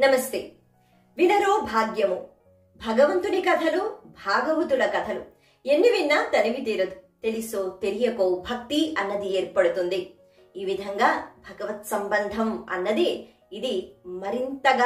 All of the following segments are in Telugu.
నమస్తే వినరో భాగ్యము భగవంతుని కథలు భాగవతుల కథలు ఎన్ని విన్నా తనివి తీరదు తెలుసో తెలియకో భక్తి అన్నది ఏర్పడుతుంది ఈ విధంగా భగవత్ సంబంధం అన్నది ఇది మరింతగా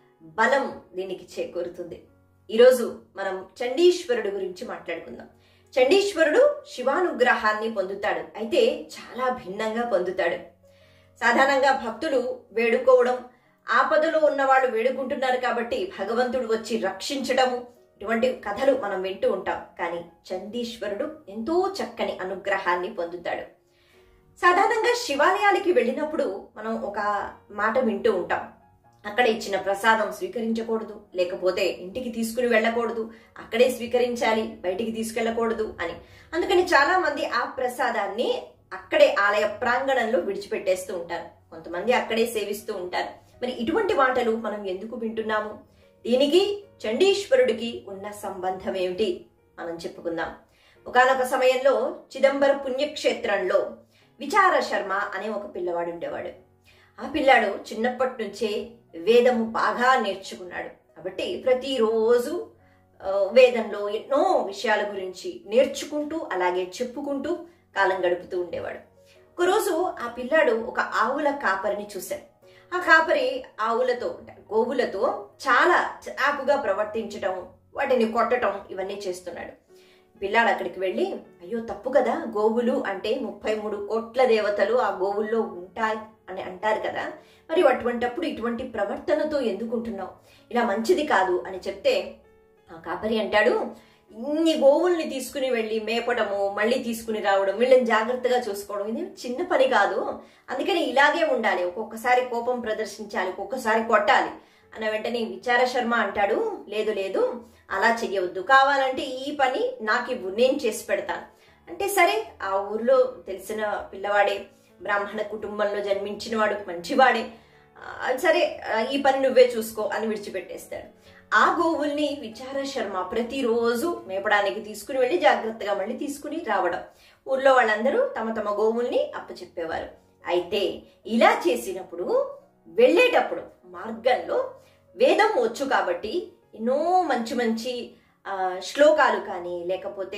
బలం దీనికి చేకూరుతుంది ఈరోజు మనం చండీశ్వరుడు గురించి మాట్లాడుకుందాం చండీశ్వరుడు శివానుగ్రహాన్ని పొందుతాడు అయితే చాలా భిన్నంగా పొందుతాడు సాధారణంగా భక్తులు వేడుకోవడం ఆపదలో ఉన్న వాళ్ళు వేడుకుంటున్నారు కాబట్టి భగవంతుడు వచ్చి రక్షించడము ఇటువంటి కథలు మనం వింటూ ఉంటాం కానీ చండీశ్వరుడు ఎంతో చక్కని అనుగ్రహాన్ని పొందుతాడు సాధారణంగా శివాలయాలకి వెళ్ళినప్పుడు మనం ఒక మాట వింటూ ఉంటాం అక్కడ ఇచ్చిన ప్రసాదం స్వీకరించకూడదు లేకపోతే ఇంటికి తీసుకుని వెళ్ళకూడదు అక్కడే స్వీకరించాలి బయటికి తీసుకెళ్ళకూడదు అని అందుకని చాలా మంది ఆ ప్రసాదాన్ని అక్కడే ఆలయ ప్రాంగణంలో విడిచిపెట్టేస్తూ ఉంటారు కొంతమంది అక్కడే సేవిస్తూ ఉంటారు మరి ఇటువంటి మాటలు మనం ఎందుకు వింటున్నాము దీనికి చండీశ్వరుడికి ఉన్న సంబంధం ఏమిటి మనం చెప్పుకుందాం ఒకనొక సమయంలో చిదంబర పుణ్యక్షేత్రంలో విచార శర్మ అనే ఒక పిల్లవాడు ఉండేవాడు ఆ పిల్లాడు చిన్నప్పటి నుంచే వేదము బాగా నేర్చుకున్నాడు కాబట్టి ప్రతిరోజు ఆ, వేదంలో ఎన్నో విషయాల గురించి నేర్చుకుంటూ అలాగే చెప్పుకుంటూ కాలం గడుపుతూ ఉండేవాడు ఒకరోజు ఆ పిల్లాడు ఒక ఆవుల కాపరిని చూశాడు ఆ కాపరి ఆవులతో అంటే గోవులతో చాలా చాకుగా ప్రవర్తించటం వాటిని కొట్టడం ఇవన్నీ చేస్తున్నాడు పిల్లాడు అక్కడికి వెళ్ళి అయ్యో తప్పు కదా గోవులు అంటే ముప్పై మూడు కోట్ల దేవతలు ఆ గోవుల్లో ఉంటాయి అని అంటారు కదా మరి అటువంటప్పుడు ఇటువంటి ప్రవర్తనతో ఎందుకుంటున్నావు ఇలా మంచిది కాదు అని చెప్తే ఆ కాపరి అంటాడు ఇన్ని గోవుల్ని తీసుకుని వెళ్ళి మేపడము మళ్ళీ తీసుకుని రావడం వీళ్ళని జాగ్రత్తగా చూసుకోవడం ఇది చిన్న పని కాదు అందుకని ఇలాగే ఉండాలి ఒక్కొక్కసారి కోపం ప్రదర్శించాలి ఒక్కొక్కసారి కొట్టాలి అన్న వెంటనే విచార శర్మ అంటాడు లేదు లేదు అలా చెయ్యవద్దు కావాలంటే ఈ పని నాకు ఇవ్వు నేను చేసి పెడతాను అంటే సరే ఆ ఊర్లో తెలిసిన పిల్లవాడే బ్రాహ్మణ కుటుంబంలో జన్మించిన వాడు మంచివాడే ఆ, సరే ఆ, ఈ పని నువ్వే చూసుకో అని విడిచిపెట్టేస్తాడు ఆ గోవుల్ని విచార శర్మ ప్రతిరోజు మేపడానికి తీసుకుని వెళ్ళి జాగ్రత్తగా మళ్ళీ తీసుకుని రావడం ఊర్లో వాళ్ళందరూ తమ తమ గోవుల్ని అప్పచెప్పేవారు అయితే ఇలా చేసినప్పుడు వెళ్ళేటప్పుడు మార్గంలో వేదం వచ్చు కాబట్టి ఎన్నో మంచి మంచి ఆ, శ్లోకాలు కానీ లేకపోతే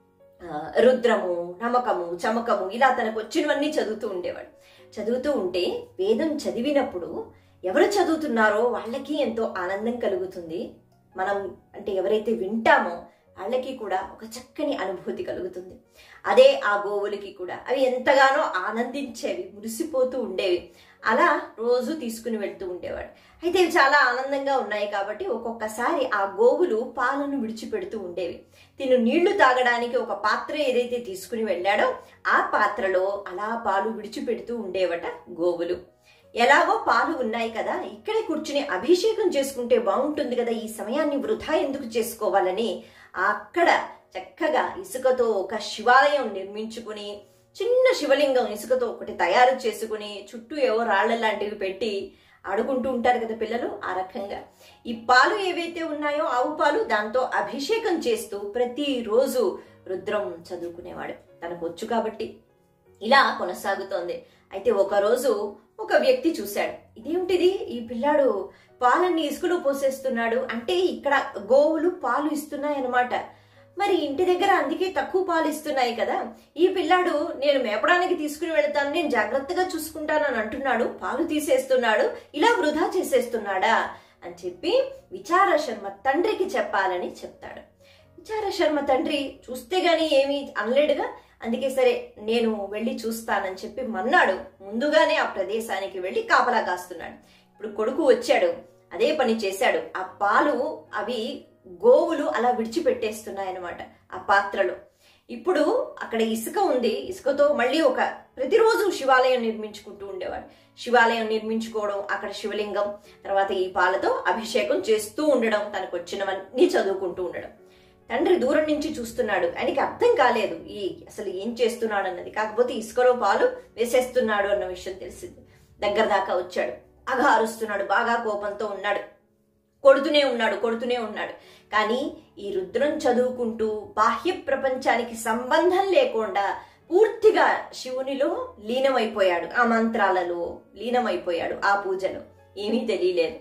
ఆ, రుద్రము నమకము చమకము ఇలా తనకు వచ్చినవన్నీ చదువుతూ ఉండేవాడు చదువుతూ ఉంటే వేదం చదివినప్పుడు ఎవరు చదువుతున్నారో వాళ్ళకి ఎంతో ఆనందం కలుగుతుంది మనం అంటే ఎవరైతే వింటామో వాళ్ళకి కూడా ఒక చక్కని అనుభూతి కలుగుతుంది అదే ఆ గోవులకి కూడా అవి ఎంతగానో ఆనందించేవి మురిసిపోతూ ఉండేవి అలా రోజు తీసుకుని వెళ్తూ ఉండేవాడు అయితే ఇవి చాలా ఆనందంగా ఉన్నాయి కాబట్టి ఒక్కొక్కసారి ఆ గోవులు పాలను విడిచిపెడుతూ ఉండేవి తిను నీళ్లు తాగడానికి ఒక పాత్ర ఏదైతే తీసుకుని వెళ్ళాడో ఆ పాత్రలో అలా పాలు విడిచిపెడుతూ ఉండేవట గోవులు ఎలాగో పాలు ఉన్నాయి కదా ఇక్కడే కూర్చుని అభిషేకం చేసుకుంటే బాగుంటుంది కదా ఈ సమయాన్ని వృధా ఎందుకు చేసుకోవాలని అక్కడ చక్కగా ఇసుకతో ఒక శివాలయం నిర్మించుకుని చిన్న శివలింగం ఇసుకతో ఒకటి తయారు చేసుకుని చుట్టూ ఏవో రాళ్ల లాంటివి పెట్టి ఆడుకుంటూ ఉంటారు కదా పిల్లలు ఆ రకంగా ఈ పాలు ఏవైతే ఉన్నాయో ఆవు పాలు దాంతో అభిషేకం చేస్తూ ప్రతిరోజు రుద్రం చదువుకునేవాడు తనకు వచ్చు కాబట్టి ఇలా కొనసాగుతోంది అయితే ఒకరోజు ఒక వ్యక్తి చూశాడు ఇదేమిటిది ఈ పిల్లాడు పాలన్నీ ఇసుకలో పోసేస్తున్నాడు అంటే ఇక్కడ గోవులు పాలు ఇస్తున్నాయన్నమాట మరి ఇంటి దగ్గర అందుకే తక్కువ పాలు ఇస్తున్నాయి కదా ఈ పిల్లాడు నేను మేపడానికి తీసుకుని వెళతాను నేను జాగ్రత్తగా చూసుకుంటానని అంటున్నాడు పాలు తీసేస్తున్నాడు ఇలా వృధా చేసేస్తున్నాడా అని చెప్పి విచార శర్మ తండ్రికి చెప్పాలని చెప్తాడు విచార శర్మ తండ్రి చూస్తే గాని ఏమీ అనలేడుగా అందుకే సరే నేను వెళ్ళి చూస్తానని చెప్పి మన్నాడు ముందుగానే ఆ ప్రదేశానికి వెళ్ళి కాపలా కాస్తున్నాడు ఇప్పుడు కొడుకు వచ్చాడు అదే పని చేశాడు ఆ పాలు అవి గోవులు అలా విడిచిపెట్టేస్తున్నాయన్నమాట ఆ పాత్రలో ఇప్పుడు అక్కడ ఇసుక ఉంది ఇసుకతో మళ్ళీ ఒక ప్రతిరోజు శివాలయం నిర్మించుకుంటూ ఉండేవాడు శివాలయం నిర్మించుకోవడం అక్కడ శివలింగం తర్వాత ఈ పాలతో అభిషేకం చేస్తూ ఉండడం తనకు వచ్చినవన్నీ చదువుకుంటూ ఉండడం తండ్రి దూరం నుంచి చూస్తున్నాడు ఆయనకి అర్థం కాలేదు ఈ అసలు ఏం చేస్తున్నాడు అన్నది కాకపోతే ఇసుకలో పాలు వేసేస్తున్నాడు అన్న విషయం తెలిసింది దగ్గర దాకా వచ్చాడు బాగా అరుస్తున్నాడు బాగా కోపంతో ఉన్నాడు కొడుతూనే ఉన్నాడు కొడుతూనే ఉన్నాడు కానీ ఈ రుద్రం చదువుకుంటూ బాహ్య ప్రపంచానికి సంబంధం లేకుండా పూర్తిగా శివునిలో లీనమైపోయాడు ఆ మంత్రాలలో లీనమైపోయాడు ఆ పూజలో ఏమీ తెలియలేదు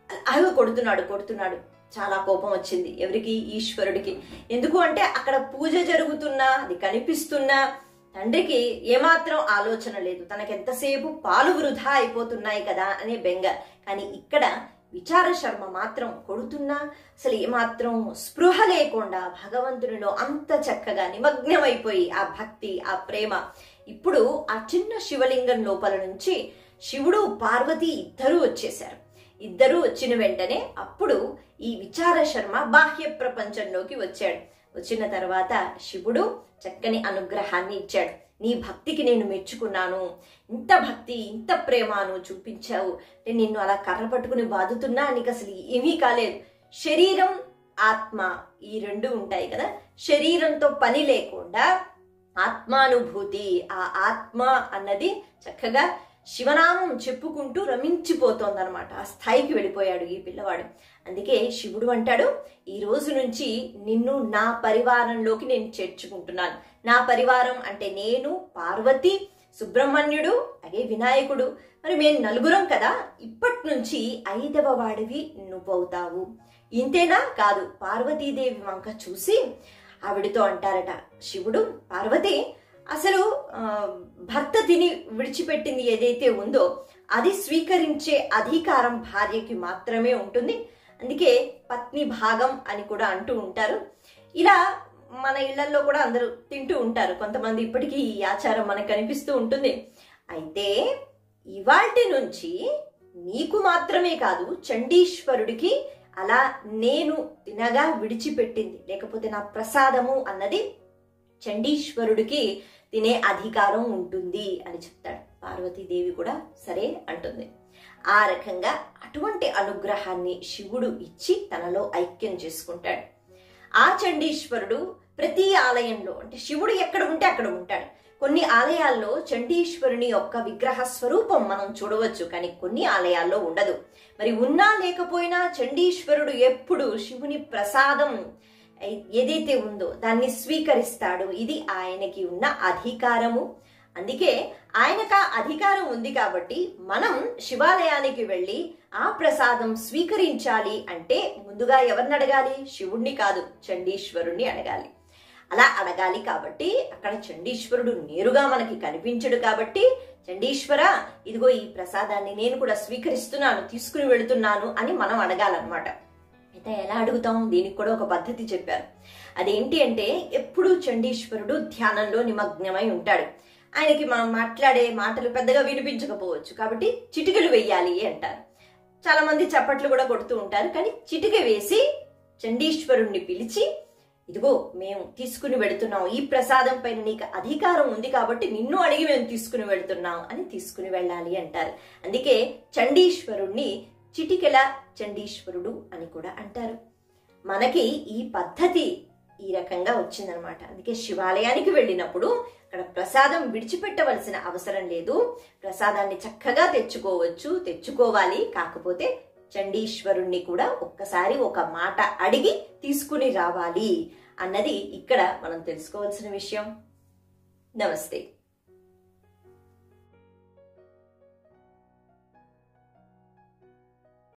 అలాగే కొడుతున్నాడు కొడుతున్నాడు చాలా కోపం వచ్చింది ఎవరికి ఈశ్వరుడికి ఎందుకు అంటే అక్కడ పూజ జరుగుతున్నా అది కనిపిస్తున్నా తండ్రికి ఏమాత్రం ఆలోచన లేదు తనకి ఎంతసేపు పాలు వృధా అయిపోతున్నాయి కదా అనే బెంగ కానీ ఇక్కడ విచార శర్మ మాత్రం కొడుతున్నా అసలు ఏమాత్రం స్పృహ లేకుండా భగవంతునిలో అంత చక్కగా నిమగ్నమైపోయి ఆ భక్తి ఆ ప్రేమ ఇప్పుడు ఆ చిన్న శివలింగం లోపల నుంచి శివుడు పార్వతి ఇద్దరూ వచ్చేశారు ఇద్దరూ వచ్చిన వెంటనే అప్పుడు ఈ విచార శర్మ బాహ్య ప్రపంచంలోకి వచ్చాడు వచ్చిన తర్వాత శివుడు చక్కని అనుగ్రహాన్ని ఇచ్చాడు నీ భక్తికి నేను మెచ్చుకున్నాను ఇంత భక్తి ఇంత ప్రేమను చూపించావు అంటే నిన్ను అలా కర్ర పట్టుకుని బాదుతున్నా నీకు అసలు ఏమీ కాలేదు శరీరం ఆత్మ ఈ రెండు ఉంటాయి కదా శరీరంతో పని లేకుండా ఆత్మానుభూతి ఆ ఆత్మ అన్నది చక్కగా శివనామం చెప్పుకుంటూ రమించిపోతోందనమాట ఆ స్థాయికి వెళ్ళిపోయాడు ఈ పిల్లవాడు అందుకే శివుడు అంటాడు ఈ రోజు నుంచి నిన్ను నా పరివారంలోకి నేను చేర్చుకుంటున్నాను నా పరివారం అంటే నేను పార్వతి సుబ్రహ్మణ్యుడు అలాగే వినాయకుడు మరి మేము నలుగురం కదా ఇప్పటి నుంచి ఐదవ వాడివి నువ్వవుతావు ఇంతేనా కాదు పార్వతీదేవి వంక చూసి ఆవిడతో అంటారట శివుడు పార్వతి అసలు ఆ, భర్త తిని విడిచిపెట్టింది ఏదైతే ఉందో అది స్వీకరించే అధికారం భార్యకి మాత్రమే ఉంటుంది అందుకే పత్ని భాగం అని కూడా అంటూ ఉంటారు ఇలా మన ఇళ్లలో కూడా అందరూ తింటూ ఉంటారు కొంతమంది ఇప్పటికీ ఈ ఆచారం మనకు కనిపిస్తూ ఉంటుంది అయితే ఇవాల్టి నుంచి నీకు మాత్రమే కాదు చండీశ్వరుడికి అలా నేను తినగా విడిచిపెట్టింది లేకపోతే నా ప్రసాదము అన్నది చండీశ్వరుడికి తినే అధికారం ఉంటుంది అని చెప్తాడు పార్వతీదేవి కూడా సరే అంటుంది ఆ రకంగా అటువంటి అనుగ్రహాన్ని శివుడు ఇచ్చి తనలో ఐక్యం చేసుకుంటాడు ఆ చండీశ్వరుడు ప్రతి ఆలయంలో అంటే శివుడు ఎక్కడ ఉంటే అక్కడ ఉంటాడు కొన్ని ఆలయాల్లో చండీశ్వరుని యొక్క విగ్రహ స్వరూపం మనం చూడవచ్చు కానీ కొన్ని ఆలయాల్లో ఉండదు మరి ఉన్నా లేకపోయినా చండీశ్వరుడు ఎప్పుడు శివుని ప్రసాదం ఏ- ఏదైతే ఉందో దాన్ని స్వీకరిస్తాడు ఇది ఆయనకి ఉన్న అధికారము అందుకే ఆయనకు ఆ అధికారం ఉంది కాబట్టి మనం శివాలయానికి వెళ్ళి ఆ ప్రసాదం స్వీకరించాలి అంటే ముందుగా ఎవరిని అడగాలి శివుణ్ణి కాదు చండీశ్వరుణ్ణి అడగాలి అలా అడగాలి కాబట్టి అక్కడ చండీశ్వరుడు నేరుగా మనకి కనిపించడు కాబట్టి చండీశ్వర ఇదిగో ఈ ప్రసాదాన్ని నేను కూడా స్వీకరిస్తున్నాను తీసుకుని వెళుతున్నాను అని మనం అడగాలన్నమాట అయితే ఎలా అడుగుతాం దీనికి కూడా ఒక పద్ధతి చెప్పారు అదేంటి అంటే ఎప్పుడూ చండీశ్వరుడు ధ్యానంలో నిమగ్నమై ఉంటాడు ఆయనకి మనం మాట్లాడే మాటలు పెద్దగా వినిపించకపోవచ్చు కాబట్టి చిటికలు వెయ్యాలి అంటారు చాలా మంది చప్పట్లు కూడా కొడుతూ ఉంటారు కానీ చిటిక వేసి చండీశ్వరుణ్ణి పిలిచి ఇదిగో మేము తీసుకుని వెళుతున్నాం ఈ ప్రసాదం పైన నీకు అధికారం ఉంది కాబట్టి నిన్ను అడిగి మేము తీసుకుని వెళుతున్నాం అని తీసుకుని వెళ్ళాలి అంటారు అందుకే చండీశ్వరుణ్ణి చిటికెల చండీశ్వరుడు అని కూడా అంటారు మనకి ఈ పద్ధతి ఈ రకంగా వచ్చిందనమాట అందుకే శివాలయానికి వెళ్ళినప్పుడు అక్కడ ప్రసాదం విడిచిపెట్టవలసిన అవసరం లేదు ప్రసాదాన్ని చక్కగా తెచ్చుకోవచ్చు తెచ్చుకోవాలి కాకపోతే చండీశ్వరుణ్ణి కూడా ఒక్కసారి ఒక మాట అడిగి తీసుకుని రావాలి అన్నది ఇక్కడ మనం తెలుసుకోవాల్సిన విషయం నమస్తే